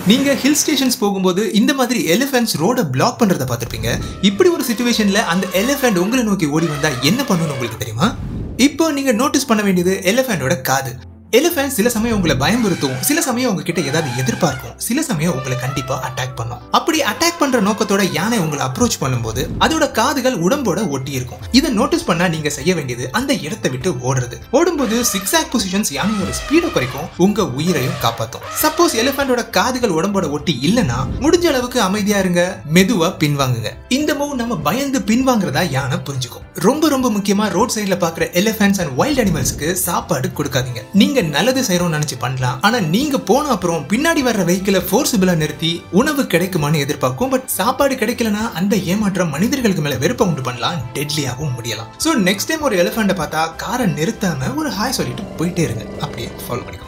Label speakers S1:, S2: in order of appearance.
S1: நீங்க hill stations போகும்போது இந்த மாதிரி எலிஃபென்ட்ஸ் ரோட பிளாக் பண்றத பார்த்திருப்பீங்க இப்படி ஒரு சுச்சுவேஷன்ல அந்த எலிஃபென்ட் உங்களை நோக்கி ஓடி வந்தா என்ன பண்ணணும்னு உங்களுக்கு தெரியுமா இப்போ நீங்க நோட்டீஸ் பண்ண வேண்டியது எலிஃபென்டோட காது எலிஃபென்ட் சில சமயம் உங்களை பயமுறுத்தும் சில சமயம் உங்ககிட்ட ஏதாவது எதிர்பார்க்கும் சில சமயம் உங்களை கண்டிப்பா அட்டாக் பண்ணும் அப்படி அட்டாக் பண்ற நோக்கத்தோட யானை உங்களை அப்ரோச் பண்ணும்போது அதோட காதுகள் உடம்போட ஒட்டி இருக்கும் இதை நோட்டீஸ் பண்ணா நீங்க செய்ய வேண்டியது அந்த இடத்தை விட்டு ஓடுறது ஓடும்போது சிக்ஸ் ஆக் பொசிஷன்ஸ் யானையோட ஸ்பீடை குறைக்கும் உங்க உயிரையும் காப்பாத்தும் சப்போஸ் எலிஃபென்டோட காதுகள் உடம்போட ஒட்டி இல்லனா முடிஞ்ச அளவுக்கு அமைதியா இருங்க மெதுவா பின்வாங்குங்க இந்த மூவ் நம்ம பயந்து பின்வாங்குறதா யானை புரிஞ்சுக்கும் ரொம்ப ரொம்ப முக்கியமா ரோட் சைடுல பாக்குற எலிஃபென்ட்ஸ் அண்ட் வைல்ட் அனிமல்ஸ்க்கு சாப்பாடு கொடுக்காதீங்க நீங்க நல்லது செய்யறோம்னு நினைச்சு பண்ணலாம் ஆனா நீங்க போன அப்புறம் பின்னாடி வர்ற வெஹிக்கிளை ஃபோர்ஸபிளா நிறுத்தி உணவு கிடைக்குமான்னு எதிர்பார்க்கும் பட் சாப்பாடு கிடைக்கலனா அந்த ஏமாற்றம் மனிதர்களுக்கு மேல வெறுப்பை உண்டு பண்ணலாம் டெட்லியாகவும் முடியலாம் சோ நெக்ஸ்ட் டைம் ஒரு எலிஃபெண்ட்டை பார்த்தா காரை நிறுத்தாம ஒரு ஹாய் சொல்லிட்டு போயிட்டே இருங்க அப்படியே ஃபாலோ பண்ணிக்கோ